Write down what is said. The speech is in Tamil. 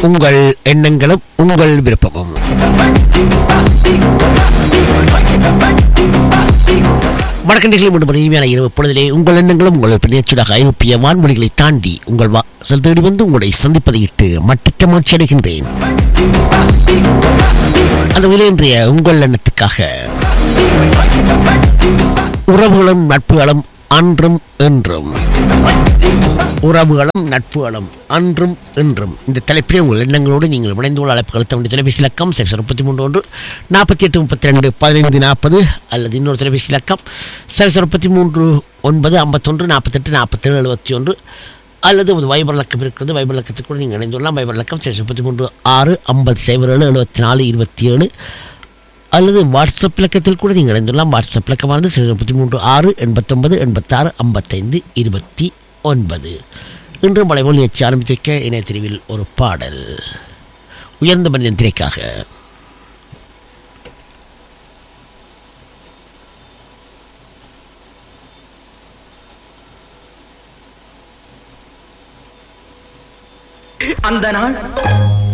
உங்கள் எண்ணங்களும் உங்கள் விருப்பமும் வணக்கம் நிகழ்ச்சி மீண்டும் ஒரு இனிமையான இரவு பொழுதிலே உங்கள் எண்ணங்களும் உங்கள் பிணைச்சூடாக ஐரோப்பிய வான்மொழிகளை தாண்டி உங்கள் வாசல் தேடி வந்து உங்களை சந்திப்பதை இட்டு மட்டிட்ட மகிழ்ச்சி அடைகின்றேன் அந்த விலை இன்றைய உங்கள் எண்ணத்துக்காக உறவுகளும் நட்புகளும் அன்றும் என்றும் உறவுகளும் நட்புகளும் அன்றும் என்றும் இந்த தலைப்பிலே உங்கள் எண்ணங்களோடு நீங்கள் இணைந்து கொள்ள அழைப்புகள் தன்னுடைய தொலைபேசி இலக்கம் சைபர் முப்பத்தி மூன்று ஒன்று நாற்பத்தி எட்டு முப்பத்தி ரெண்டு பதினைந்து நாற்பது அல்லது இன்னொரு தொலைபேசி இலக்கம் சைபர் முப்பத்தி மூன்று ஒன்பது ஐம்பத்தொன்று நாற்பத்தெட்டு நாற்பத்தேழு எழுபத்தி ஒன்று அல்லது ஒரு வைபர் இலக்கம் இருக்கிறது வைபர் இலக்கத்துக்கு கூட நீங்கள் இணைந்துள்ளலாம் வைபர் இலக்கம் சைபர் முப்பத்தி மூன்று ஆறு ஐம்பது சைபர் ஏழு எழுபத்தி நாலு இருபத்தி ஏழு அல்லது வாட்ஸ்அப் இலக்கத்தில் கூட நீங்கள் இணைந்துள்ளலாம் வாட்ஸ்அப் இலக்கமானது சைபர் முப்பத்தி மூன்று ஆறு எண்பத்தொன்பது எண்பத்தாறு ஐம்பத்தைந்து இருபத்தி ஒன்பது இன்றும் வளைவோல் எச்சு ஆரம்பித்திருக்க இணைய தெரிவில் ஒரு பாடல் உயர்ந்த மனிதன் திரைக்காக அந்த நாள்